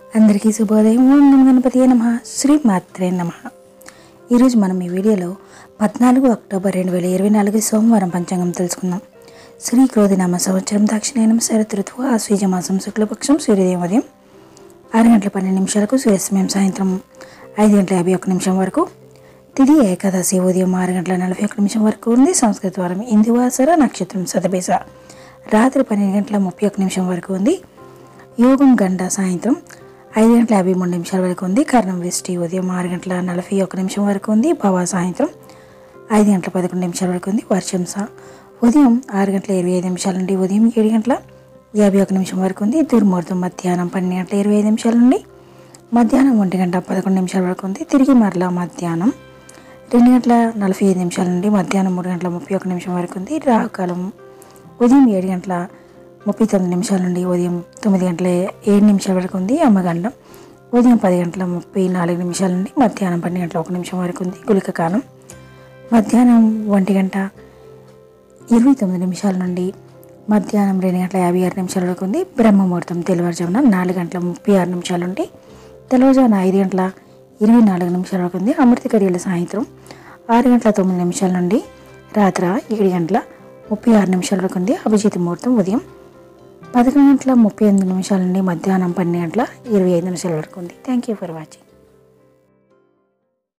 అందరికీ శుభోదయం ఓం నమ గణపతి నమ శ్రీ మాత్రే నమ ఈరోజు మనం ఈ వీడియోలో పద్నాలుగు అక్టోబర్ రెండు వేల ఇరవై నాలుగు సోమవారం పంచాంగం తెలుసుకుందాం శ్రీ క్రోధినామ సంవత్సరం దక్షిణాయనం శరత్ ఋతువు ఆశ్వీజ మాసం శుక్లపక్షం సూర్యోదయం ఉదయం ఆరు గంటల పన్నెండు నిమిషాలకు సూర్యాస్తమయం సాయంత్రం ఐదు గంటల యాభై ఒక్క నిమిషం వరకు తిది ఏకాదశి ఉదయం ఆరు గంటల నలభై ఒక్క నిమిషం వరకు ఉంది సంస్కృత వారం ఇందువాసర నక్షత్రం సతబేస రాత్రి పన్నెండు గంటల ముప్పై ఒక్క నిమిషం వరకు ఉంది యోగం గంట సాయంత్రం ఐదు గంటల యాభై మూడు నిమిషాల వరకు ఉంది కర్ణం వెస్టి ఉదయం ఆరు గంటల నలభై ఒక్క నిమిషం వరకు ఉంది భవ సాయంత్రం ఐదు గంటల పదకొండు నిమిషాల వరకు ఉంది వర్షం సా ఉదయం ఆరు గంటల ఇరవై ఐదు నిమిషాల నుండి ఉదయం ఏడు గంటల యాభై ఒక నిమిషం వరకు ఉంది దుర్ముహూర్తం మధ్యాహ్నం పన్నెండు గంటల ఇరవై ఐదు నిమిషాల నుండి మధ్యాహ్నం ఒంటి గంట పదకొండు నిమిషాల వరకు ఉంది తిరిగి మరలా మధ్యాహ్నం రెండు గంటల నలభై ఐదు నిమిషాల నుండి మధ్యాహ్నం మూడు గంటల ముప్పై ఒక నిమిషం వరకు ఉంది రాహుకాలం ఉదయం ఏడు గంటల ముప్పై తొమ్మిది నిమిషాల నుండి ఉదయం తొమ్మిది గంటల ఏడు నిమిషాల వరకు ఉంది అమ్మగండం ఉదయం పది గంటల ముప్పై నాలుగు నిమిషాల నుండి మధ్యాహ్నం పన్నెండు గంటల ఒక నిమిషం వరకు ఉంది గుళిక కాలం మధ్యాహ్నం ఒంటి గంట ఇరవై తొమ్మిది నిమిషాల నుండి మధ్యాహ్నం రెండు గంటల యాభై ఆరు నిమిషాల వరకు ఉంది బ్రహ్మముహూర్తం తెల్లవారుజామున నాలుగు గంటల ముప్పై ఆరు నిమిషాల నుండి తెల్లవారుజామున ఐదు గంటల ఇరవై నాలుగు నిమిషాల వరకు ఉంది అమృత గడియల సాయంత్రం ఆరు గంటల తొమ్మిది నిమిషాల నుండి రాత్రి ఏడు గంటల ముప్పై ఆరు నిమిషాల వరకు ఉంది అభిజిత్ ముహూర్తం ఉదయం పదకొండు గంటల ముప్పై ఎనిమిది నిమిషాల నుండి మధ్యాహ్నం పన్నెండు గంటల ఇరవై ఐదు నిమిషాల వరకు ఉంది థ్యాంక్ యూ ఫర్ వాచింగ్